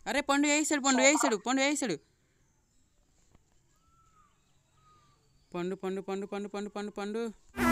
అరే పండు వేసాడు పండు వేసాడు పండు వేసాడు పండు పండు పండు పండు పండు పండు పండు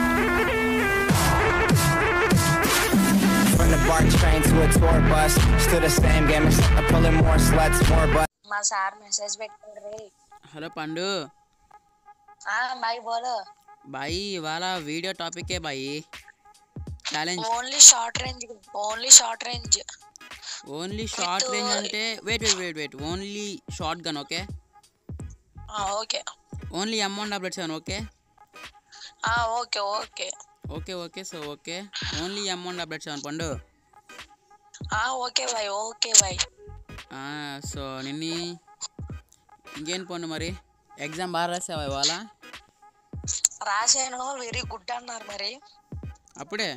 From the BART train to a tour bus, still the same game except I'm pulling more sluts, more butts. మా సార్ మెసేజ్ పెట్టండి హలో పండు ఆ బాయ్ బోలో బాయ్ ఇవాళ వీడియో టాపికే బాయ్ challenge only short range only short range only short range అంటే wait wait wait wait only shotgun okay okay only M one W seven okay okay okay okay okay so okay only M one W seven Pandu okay బాయ్ okay బాయ్ ఆ, so నిన్ని ఇంకేం పండు మరి exam బాగా రాసావా ఇవాళ రాశాను వెరీ గుడ్ అన్నారు మరి అప్పుడే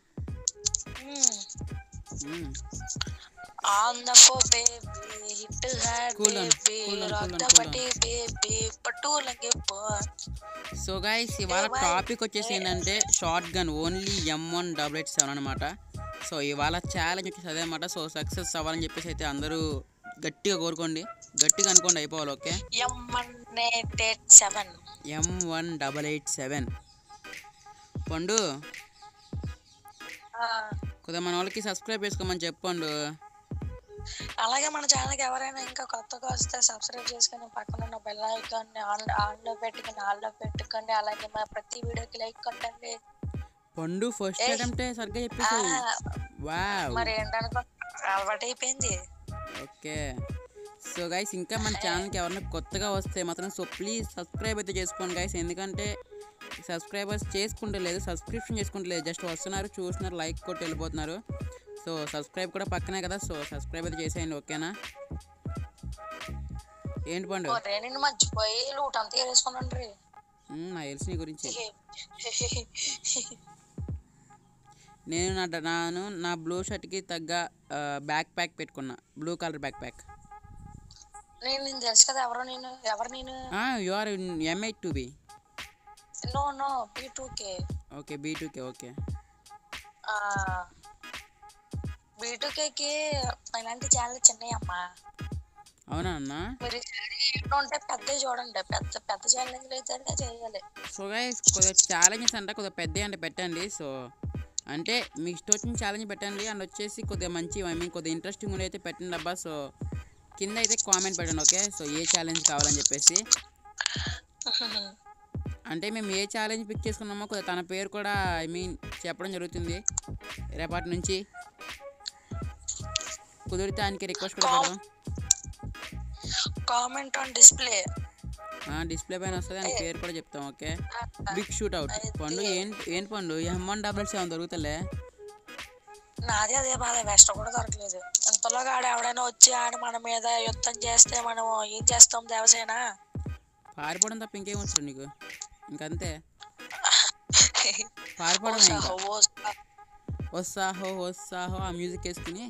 మ్మ్. ఆన్ ద ఫో బేబీ హిట్ హ్యాడ్ Cool down, baby cool down, rock cool ద down, cool పట్టి బేబీ పట్టు లంగి పో సో గైస్ ఇవాళ Hey, bye. టాపిక్ వచ్చేసి ఏంటంటే shotgun only M one double eight seven అనమాట సో ఇవాళ ఛాలెంజ్ వచ్చేసి అదే అనమాట సో సక్సెస్ అవ్వాలని చెప్పేసి అయితే అందరూ గట్టిగా కోరుకోండి గట్టిగా అనుకోండి అయిపోవాలి okay M one eight eight seven M one double eight seven Pandu కొద్దిగా మన వాళ్ళకి సబ్స్క్రైబ్ చేసుకోమని చెప్పండు అలాగే మన ఛానల్కి ఎవరైనా ఇంకా కొత్తగా వస్తే సబ్స్క్రైబ్ చేసుకొని పక్కన ఉన్న బెల్ ఐకాన్ ఆన్ ఆన్లో పెట్టుకొని ఆన్లో పెట్టుకోండి అలాగే మన ప్రతి వీడియోకి లైక్ కొట్టండి పండు ఫస్ట్ ఏయ్. అటెంప్టే సరిగ్గా ఆ, చెప్పేసి వావ్ మరి ఏంటనుకో అలవాటు అయిపోయింది ఓకే సో గైస్ ఇంకా మన ఛానల్కి ఎవరైనా కొత్తగా వస్తే మాత్రం సో ప్లీజ్ సబ్స్క్రైబ్ అయితే చేసుకోండి గైస్ ఎందుకంటే సబ్స్క్రైబర్స్ చేసుకుంటే లేదు సబ్స్క్రిప్షన్ చేసుకుంటే లేదు జస్ట్ వస్తున్నారు చూస్తున్నారు లైక్ కొట్టి వెళ్ళిపోతున్నారు సో సబ్స్క్రైబ్ కూడా పక్కనే కదా సో సబ్స్క్రైబ్ అయితే చేసేయండి ఓకేనా ఏంటి పండు ఒరే నిన్ను మర్చిపోయి లూట్ అంతా వేసుకున్నాను రీ మ్మ్, నాకు తెలిసి నీ గురించి నేను నా నాను నా బ్లూ షర్ట్కి తగ్గ బ్యాక్ ప్యాక్ పెట్టుకున్నా బ్లూ కలర్ బ్యాక్ ప్యాక్ నేను నేను తెలుసు కదా ఎవరో నేను ఎవరు నేను యు ఆర్ ఎంఐ to be no no B two K okay B two K okay B two కేకి ఇలాంటి ఛానల్ చిన్నవి అమ్మా అవునా అన్న మీరు ఇంట్లో ఉంటే పెద్ద చూడండి పెద్ద పెద్ద ఛాలెంజ్ అయితే చేయాలి సో గైస్ కొద్దిగా ఛాలెంజెస్ అంటే కొద్దిగా పెద్ద అంటే పెట్టండి సో అంటే మీకు ఇష్టం వచ్చిన ఛాలెంజ్ పెట్టండి అండ్ వచ్చేసి కొద్దిగా మంచి ఐ మీన్ కొద్దిగా ఇంట్రెస్టింగ్ ఉండి అయితే పెట్టండి అబ్బా సో కింద అయితే కామెంట్ పెట్టండి ఓకే సో ఏ ఛాలెంజ్ కావాలని చెప్పేసి అంటే మేము ఏ ఛాలెంజ్ పిక్ చేసుకున్నామో కొద్దిగా తన పేరు కూడా ఐ మీన్ చెప్పడం జరుగుతుంది రేపటి నుంచి కుదిరితే ఆయనకి రిక్వెస్ట్ కూడా పెడదాం కామెంట్ ఆన్ డిస్ప్లే డిస్ప్లే పైన వస్తుంది ఆయన పేరు కూడా చెప్తాం ఓకే బిగ్ షూట్ అవుట్ పండు ఏంటి ఏంటి Pandu M one double seven దొరుకుతలే నాది అదే బాధ వెస్ట్ కూడా దొరకలేదు ఇంతలోగా ఆడ ఎవడైనా వచ్చి ఆడ మన మీద యుద్ధం చేస్తే మనం ఏం చేస్తాం దేవసేన పారిపోవడం తప్ప ఇంకేం వచ్చు నీకు ఇంకంతే పారిపోవడం ఇంకా వస్తాహో వస్తాహో ఆ మ్యూజిక్ వేసుకుని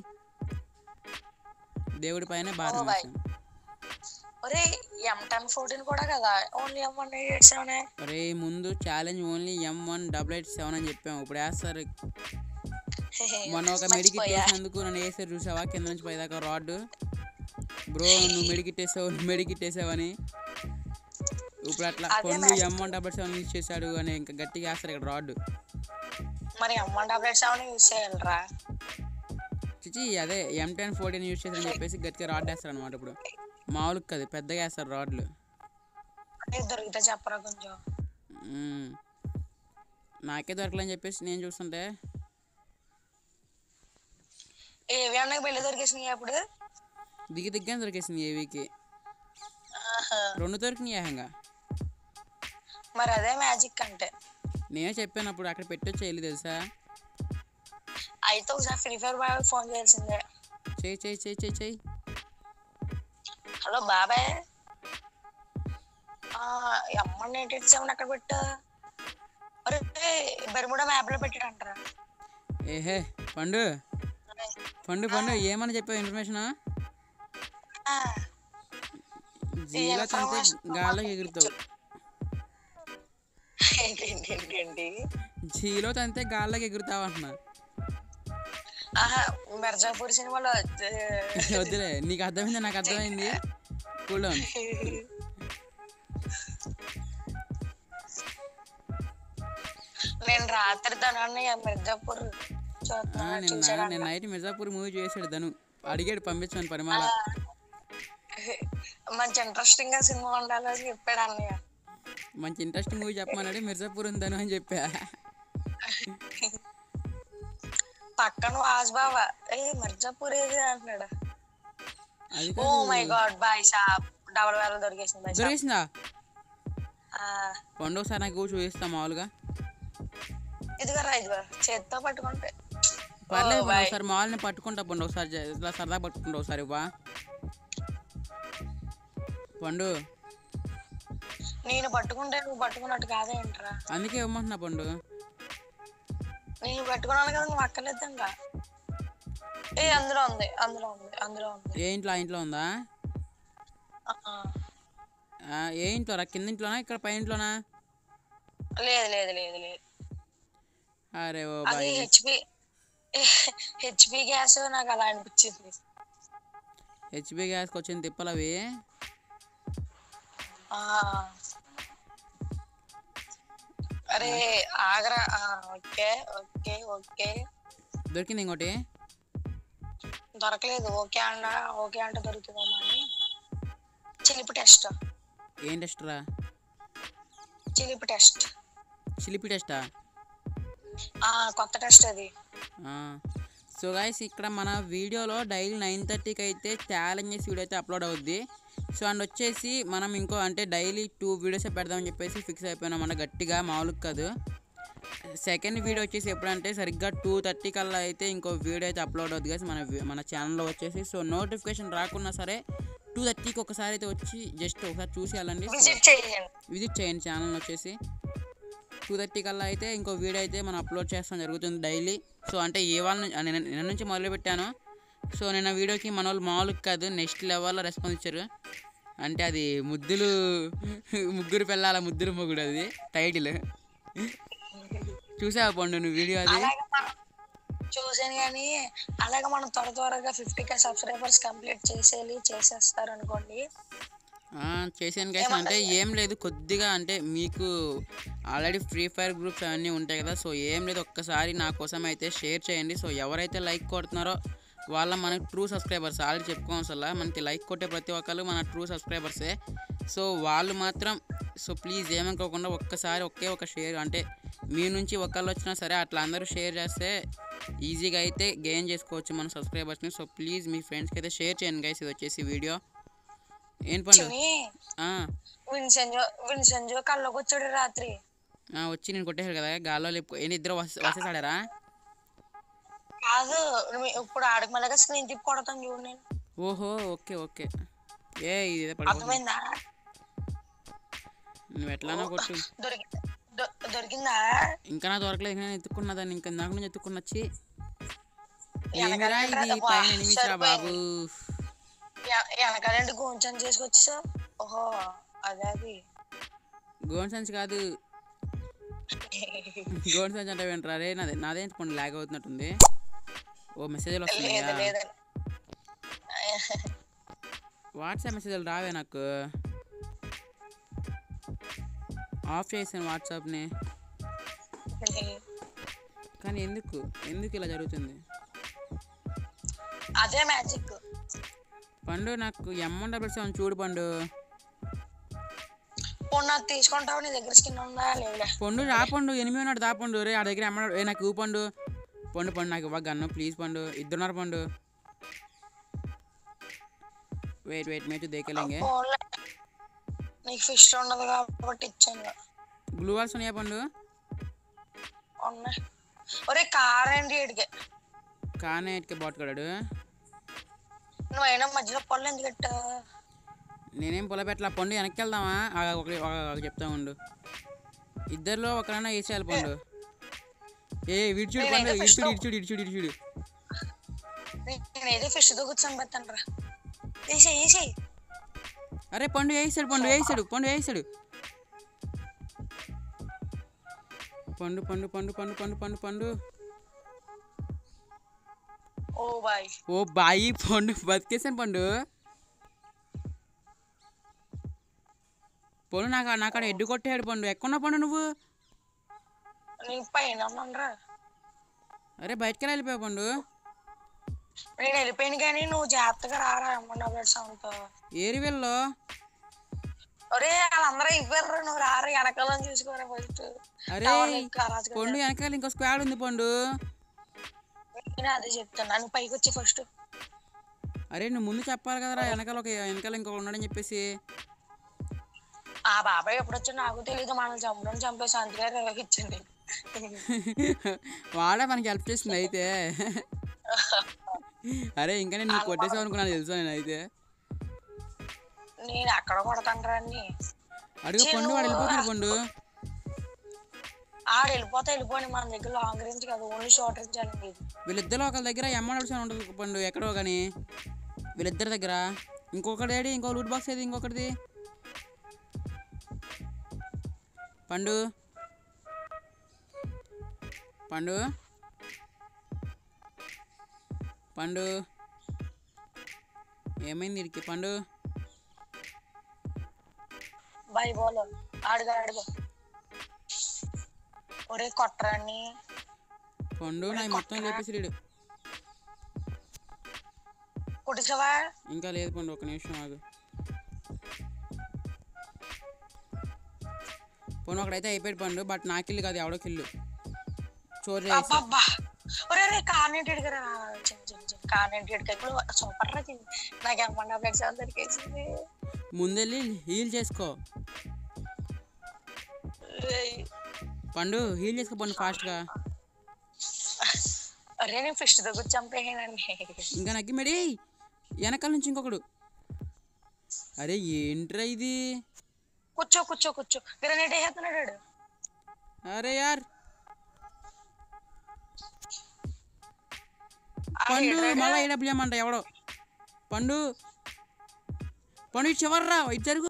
దేవుడి పైన భారం ఓ బాయ్. వేసాం ఒరే ఎం టెన్ ఫోర్టీన్ కూడా కదా only M one eight seven అరే ముందు challenge only M one double eight seven అని చెప్పాము ఇప్పుడు వేస్తారు మొన్న ఒక మెడికిట్ వేసినందుకు నన్ను వేసారు చూసావా కింద నుంచి పైదాకా రాడ్ బ్రో నువ్వు మెడికిట్ వేసావు నువ్వు మెడికిట్ వేసావని ఇప్పుడు అట్లా అదే పండు మరి. M one double seven use చేశాడు అని ఇంకా గట్టిగా వేస్తారు ఇక్కడ రాడ్ మరి M one double eight seven use చేయాలరా చిచి అదే ఎం టెన్ ఫోర్టీన్ యూజ్ చేశారని చెప్పేసి గట్టిగా రాడ్ వేస్తారు అనమాట ఇప్పుడు మామూలుగా కాదు పెద్దగా వేస్తారు రాడ్లు అంటే దొరికితే చెప్పరా కొంచెం మ్మ్. నాకే దొరకలేని చెప్పేసి నేను చూస్తుంటే ఏవి అన్నకి పెళ్లి దొరికేసినాయి అప్పుడు దిగి దిగ్గానే దొరికేసింది ఏవికి ఆహా. రెండు దొరికినాయి ఏకంగా మరి అదే మ్యాజిక్ అంటే నేనే చెప్పాను అప్పుడు అక్కడ పెట్టొచ్చు వెళ్ళి తెలుసా అయితే ఒకసారి ఫ్రీ ఫైర్ బాయ్ ఫోన్ చేయాల్సిందే చేయి చేయి చేయి చేయి చేయి హలో బాబాయ్ అమ్మ ఎయిట్ సెవెన్ అక్కడ పెట్టు అరే బెర్ముడా మ్యాప్ లో పెట్టాడంటారా ఏహే పండు పండు పండు ఏమని చెప్పావు ఇన్ఫర్మేషన్ జీలో తంతే గాల్లోకి ఎగురుతావు ఏంటి ఏంటి ఏంటి ఏంటి జీలో తంతే గాల్లోకి ఎగురుతావు అంటున్నా ఆహా మిర్జాపూర్ సినిమాలో వద్దులే నీకు అర్థమైంది నాకు అర్థమైంది కూల్ డౌన్ నేను రాత్రి ధనాన్ని మిర్జాపూర్ చూస్తున్నా నిన్న చూసాడా నేను నైట్ మిర్జాపూర్ మూవీ చేసాడు ధను అడిగాడు పంపించమని పరిమాల మంచి ఇంట్రెస్టింగ్ గా సినిమా ఉండాలని చెప్పాడు అన్నయ్య మంచి ఇంట్రెస్టింగ్ మూవీ చెప్పమన్నాడు మిర్జాపూర్ ఉంది ధను అని చెప్పా పక్కన వాజ్ బాబా ఏ మిర్జాపూర్ ఏది అంటున్నాడు అది ఓ కాదు మై గాడ్ బాయ్ షాప్ డబల్ వేల దొరికేసింది బాయ్ షాప్ దొరికేసిందా పండు ఒకసారి నాకు చూపిస్తా మామూలుగా ఇదిగో రా ఇదిగో చేత్తో పట్టుకుంటే పర్లేదు ఓ, పండు bye. ఒకసారి మామూలుని పట్టుకుంటా పండు ఒకసారి జ- ఇట్లా సరదా పట్టుకుంటా ఒకసారి బా పండు నేను పట్టుకుంటే నువ్వు పట్టుకున్నట్టు కాదేంట్రా అందుకే ఇవ్వమంటున్నా పండు నేను పట్టుకున్నాను కదా నువ్వు అక్కర్లేదు ఇంకా ఏ అందులో ఉంది అందులో ఉంది అందులో ఉంది ఏ ఇంట్లో ఆ ఇంట్లో ఉందా ఆ, ఆ. ఆ, ఏ ఇంట్లో రా కింద ఇంట్లోనా ఇక్కడ పై ఇంట్లోనా లేదు లేదు లేదు లేదు అరే ఓ అది బాయ్ హెచ్పి హెచ్పి గ్యాస్ నాకు అలా అనిపించింది హెచ్పి గ్యాస్కి వచ్చిన తిప్పలు అవి ఆ. అరే ఆగరా ఆ, ఓకే ఓకే ఓకే దొరికింది ఇంకోటి దొరకలేదు ఓకే అండ ఓకే అంటే దొరుకుతుందమ్మా అని చిలిపి టెస్ట్ ఏం టెస్ట్ రా చిలిపి టెస్ట్ చిలిపి టెస్టా ఆ కొత్త టెస్ట్ అది సో గాయస్ ఇక్కడ మన వీడియోలో డైలీ నైన్ థర్టీకి అయితే ఛాలెంజెస్ వీడియో అయితే అప్లోడ్ అవుద్ది సో అండ్ వచ్చేసి మనం ఇంకో అంటే డైలీ టూ వీడియోసే పెడదామని చెప్పేసి ఫిక్స్ అయిపోయినాం మన గట్టిగా మామూలుగా కాదు సెకండ్ వీడియో వచ్చేసి ఎప్పుడంటే సరిగ్గా టూ థర్టీ కల్లా అయితే ఇంకో వీడియో అయితే అప్లోడ్ అవుతుంది guys మన వి- మన ఛానల్లో వచ్చేసి సో నోటిఫికేషన్ రాకున్నా సరే టూ థర్టీకి ఒకసారి అయితే వచ్చి జస్ట్ ఒకసారి చూసి వెళ్ళండి సో విజిట్ చేయండి విజిట్ చేయండి ఛానల్ వచ్చేసి టూ థర్టీ కల్లా అయితే ఇంకో వీడియో అయితే మనం అప్లోడ్ చేస్తాం జరుగుతుంది డైలీ సో అంటే ఏ వాళ్ళ నుంచి నిన్న నిన్న నుంచి మొదలు పెట్టాను సో నిన్న వీడియోకి మన వాళ్ళు మామూలుగా కాదు నెక్స్ట్ లెవెల్లో రెస్పాన్స్ ఇచ్చారు అంటే అది ముద్దులు ముగ్గురు పిల్లల ముద్దులు మొగుడు అది టైటిల్ చూసావా పండు నువ్వు వీడియో అది అలాగే మనం చూసాను కానీ అలాగే మనం త్వర త్వరగా ఫిఫ్టీ కే సబ్స్క్రైబర్స్ కంప్లీట్ చేసేయాలి చేసేస్తారు అనుకోండి ఆ, చేశాను గైస్ అంటే ఏం లేదు కొద్దిగా అంటే మీకు ఆల్రెడీ ఫ్రీ ఫైర్ గ్రూప్స్ అవన్నీ ఉంటాయి కదా సో ఏం లేదు ఒక్కసారి నా కోసం అయితే షేర్ చేయండి సో ఎవరైతే లైక్ కొడుతున్నారో వాళ్ళ మనకి ట్రూ సబ్స్క్రైబర్స్ ఆల్రెడీ చెప్పుకోవసలా మనకి లైక్ కొట్టే ప్రతి ఒక్కరు మన ట్రూ సబ్స్క్రైబర్సే సో వాళ్ళు మాత్రం సో ప్లీజ్ ఏమనుకోకుండా ఒక్కసారి ఒకే ఒక షేర్ అంటే మీ నుంచి ఒకళ్ళు వచ్చినా సరే అట్లా అందరూ షేర్ చేస్తే ఈజీగా అయితే గెయిన్ చేసుకోవచ్చు మన సబ్స్క్రైబర్స్ని సో ప్లీజ్ మీ ఫ్రెండ్స్కి అయితే షేర్ చేయండి గైస్ ఇది వచ్చేసి వీడియో ఏం పండు చిని ఆ, విన్సెంజో విన్సెంజో కళ్ళకి వచ్చాడు రాత్రి ఆ, వచ్చి నేను కొట్టేశాడు కదా గాల్లో లేపు ఏంటి ఇద్దరు వస్ వసేసాడారా కాదు మీ- ఇప్పుడు ఆడక మళ్ళీ స్క్రీన్ తిప్పి కొడతాను చూడు నేను ఓహో ఓకే ఓకే ఏ ఇది పడిపోతుంది అర్థమైందా నువ్వు ఎట్లానో కొట్టు దొరికి దొ- దొరికిందా ఇంకా నా దొరకలేదు ఇంకా నేను ఎత్తుకున్నా దాన్ని ఇంకా నాకు నుంచి ఎత్తుకున్నచ్చి వెనకాల ఏమిరా ఇది రా, పైన నిమిషరా బాబు వె- వెనకాలంటే గోంచని చేసుకొచ్చా ఓహో అదే అది గోన్ సంచి కాదు గోన్ సంచి అంటే వింటరా రే నాదే నాదే కొన్ని లాగ్ అవుతున్నట్టుంది ఓ మెసేజ్లు లేదు వస్తున్నాయా లేదు వాట్సాప్ మెసేజ్లు రావే నాకు ఆఫ్ చేసాను వాట్సాప్ని కానీ ఎందుకు ఎందుకు ఇలా జరుగుతుంది అదే మ్యాజిక్ పండు నాకు ఎమ్మ డబుల్ సెవెన్ చూడు పండు పోనీ నాకు తీసుకుంటావు నీ దగ్గర స్కిన్ ఉందా లేవులే పండు రా పండు ఎనిమిది ఉన్నాడు దా పండు రే ఆ దగ్గర ఎమ్మ ఏ నాకు ఇవ్వు పండు పండు పండు నాకు ఇవ్వ గన్ను ప్లీజ్ పండు ఇద్దరున్నారు పండు వెయిట్ వెయిట్ మేచు దేకెళ్ళంగే పోన్లే నీకు ఫిష్ ఉండదు కాబట్టి ఇచ్చాను బ్లూ వాల్స్ ఉన్నాయా పండు ఉన్నాయి ఒరే కార్ ఏంటి ఇడికే కానే ఇటుకే బాట్ కడాడు నువ్వైనా మధ్యలో పళ్ళు ఎందుకు పెట్టా నేనేం పొలపెట్ల పండు వెనక్కి వెళ్దామా ఆ, ఒక ఒక- ఒక చెప్తా ఉండు ఇద్దరిలో ఒకరైనా వేసేయాలి పండు ఏ విడిచుడు పండు నేనైతే ఇడిచుడు fish ఇడిచుడు ఇడిచుడు ఇడిచుడు నేనైతే ఫిష్ తో కూర్చొని పెడతాను రా వేసే వేసే అరే పండు వేసాడు పండు వేసాడు పండు వేసాడు పండు పండు పండు పండు పండు పండు పండు ఓ బాయ్ ఓ బాయి పండు బతికేసాను పండు పండు నాకు నాకు అక్కడ ఎడ్డు కొట్టాడు పండు ఎక్కడున్నా పండు నువ్వు నీ పైన ఉన్నానురా అరే బయటకెళ్ళి వెళ్ళిపోయావు పండు నేను వెళ్ళిపోయాను కానీ నువ్వు జాగ్రత్తగా రారా అమ్మ డబ్బులు సౌండ్తో ఏరి వెళ్ళు ఒరే వాళ్ళందరూ ఇవ్వరు నువ్వు రారా వెనకాలని చూసుకోరా ఫస్ట్ అరే పండు వెనకాల ఇంకో స్క్వాడ్ ఉంది పండు నేను అదే చెప్తాను నువ్వు పైకి వచ్చి ఫస్ట్ అరే నువ్వు ముందు చెప్పాలి కదరా వెనకాల ఒక వెనకాల ఇంకొక ఉన్నాడని చెప్పేసి ఆ బాబాయ్ ఎప్పుడు వచ్చా నాకు తెలియదు మనల్ని చంపడం చంపేసి అందుకే ఇచ్చింది వాడే మనకి హెల్ప్ చేసింది అయితే అరే ఇంకా నేను నువ్వు కొట్టేసావు అనుకున్నాను తెలుసా నేను అయితే నేను ఎక్కడ కొడతాను అన్ని అడుగు పండు వాడు వెళ్ళిపోతాడు పండు ఆడు వెళ్ళిపోతే వెళ్ళిపోయి మన దగ్గర లాంగ్ రేంజ్ కాదు ఓన్లీ షార్ట్ రేంజ్ అని వీళ్ళిద్దరు ఒకరి దగ్గర ఎమ్మడల్స్ అని ఉంటుంది పండు ఎక్కడో కానీ వీళ్ళిద్దరి దగ్గర ఇంకొకటి ఏడి ఇంకో లూట్ బాక్స్ ఏది ఇంకొకటిది పండు పండు పండు ఏమైంది వీడికి పండు బాయ్ బోలో ఆడుగా ఆడుగా ఒరే కొట్టరాన్ని పండు నా మొత్తం లేపేసి వీడు కుడిసవా ఇంకా లేదు పండు ఒక నిమిషం ఆగు పోను ఒకడైతే అయిపోయాడు పండు బట్ నా కిల్లు కాదు ఎవడో కిల్లు చోరీ చేసి అబ్బబ్బా ఒరే రే కార్నెట్ ఎడుగురా చిన్న చిన్న చిన్న కార్నెట్ ఎడుగు ఇప్పుడు సూపర్ రా చిన్న నాకు ఏమన్నా బ్లడ్ సెవెన్ దొరికేసింది ముందెళ్ళి హీల్ చేసుకో ఏయ్. పండు హీల్ చేసుకో పండు ఫాస్ట్గా అరే నేను ఫిస్ట్ దగ్గర చంపేయనండి ఇంకా నగ్గి మెడి వెనకాల నుంచి ఇంకొకడు అరే ఏంట్రా ఇది కూర్చో కూర్చో కూర్చో గ్రనేట్ వేసేస్తున్నాడు వాడు. అరే యార్ ఆ పండు హీటర్ మళ్ళీ ఏడబ్ల్యూ అంట ఎవడో పండు పండు ఇటు చివర్రా ఇటు జరుగు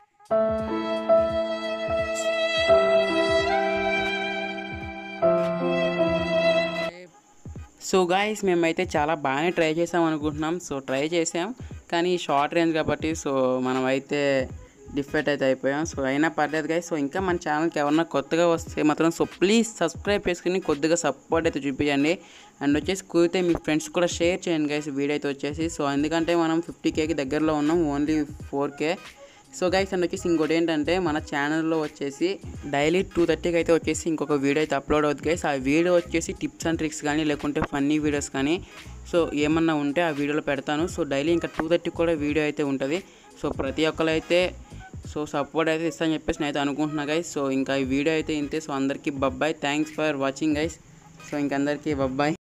సో గాయస్ మేమైతే చాలా బాగానే ట్రై చేసాం అనుకుంటున్నాం సో ట్రై చేసాం కానీ షార్ట్ రేంజ్ కాబట్టి సో మనం అయితే డిఫెక్ట్ అయితే అయిపోయాం సో అయినా పర్లేదు గాయస్ సో ఇంకా మన ఛానల్కి ఎవరన్నా కొత్తగా వస్తే మాత్రం సో ప్లీజ్ సబ్స్క్రైబ్ చేసుకుని కొద్దిగా సపోర్ట్ అయితే చూపించండి అండ్ వచ్చేసి కుదిరితే మీ ఫ్రెండ్స్ కూడా షేర్ చేయండి గైస్ వీడియో అయితే వచ్చేసి సో ఎందుకంటే మనం ఫిఫ్టీ కేకి దగ్గరలో ఉన్నాం only four K so guys and వచ్చేసి ఇంకోటి ఏంటంటే మన ఛానల్లో వచ్చేసి డైలీ టూ థర్టీకి అయితే వచ్చేసి ఇంకొక వీడియో అయితే అప్లోడ్ అవుతుంది గైస్ ఆ వీడియో వచ్చేసి టిప్స్ అండ్ ట్రిక్స్ కానీ లేకుంటే ఫన్నీ వీడియోస్ కానీ సో ఏమన్నా ఉంటే ఆ వీడియోలో పెడతాను సో డైలీ ఇంకా టూ థర్టీకి కూడా వీడియో అయితే ఉంటుంది సో ప్రతి ఒక్కరు అయితే సో సపోర్ట్ అయితే ఇస్తాను చెప్పేసి నేను అయితే అనుకుంటున్నా గైస్ సో ఇంకా ఈ వీడియో అయితే ఇంతే సో అందరికీ బబ్బాయ్ thanks for watching guys so ఇంకందరికీ బబ్బాయ్